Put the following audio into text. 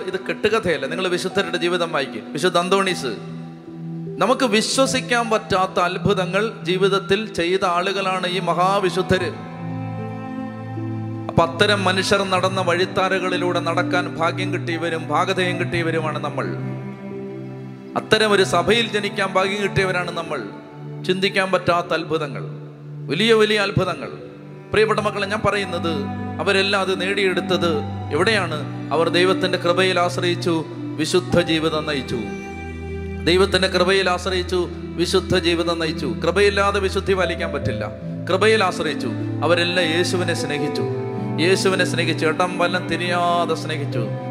ഇത് കെട്ടുകഥയല്ല നിങ്ങൾ വിശുദ്ധരുടെ ജീവിതം വായിക്കും വിശുദ്ധ അന്തോണീസ് നമുക്ക് വിശ്വസിക്കാൻ പറ്റാത്ത അത്ഭുതങ്ങൾ ജീവിതത്തിൽ ചെയ്ത ആളുകളാണ് ഈ മഹാവിശുദ്ധര് അപ്പൊ അത്തരം മനുഷ്യർ നടന്ന വഴിത്താരകളിലൂടെ നടക്കാൻ ഭാഗ്യം കിട്ടിയവരും ഭാഗതയും കിട്ടിയവരുമാണ് നമ്മൾ അത്തരം ഒരു സഭയിൽ ജനിക്കാൻ ഭാഗ്യം കിട്ടിയവരാണ് നമ്മൾ ചിന്തിക്കാൻ പറ്റാത്ത അത്ഭുതങ്ങൾ വലിയ വലിയ അത്ഭുതങ്ങൾ പ്രിയപ്പെട്ട മക്കളെ ഞാൻ പറയുന്നത് അവരെല്ലാം അത് നേടിയെടുത്തത് എവിടെയാണ് അവർ ദൈവത്തിന്റെ കൃപയിൽ ആശ്രയിച്ചു വിശുദ്ധ ജീവിതം നയിച്ചു ദൈവത്തിന്റെ കൃപയിൽ ആശ്രയിച്ചു വിശുദ്ധ ജീവിതം നയിച്ചു കൃപയില്ലാതെ വിശുദ്ധി പാലിക്കാൻ പറ്റില്ല കൃപയിൽ ആശ്രയിച്ചു അവരെല്ലാം യേശുവിനെ സ്നേഹിച്ചു യേശുവിനെ സ്നേഹിച്ചു ഇടം വല്ലം തിരിയാതെ സ്നേഹിച്ചു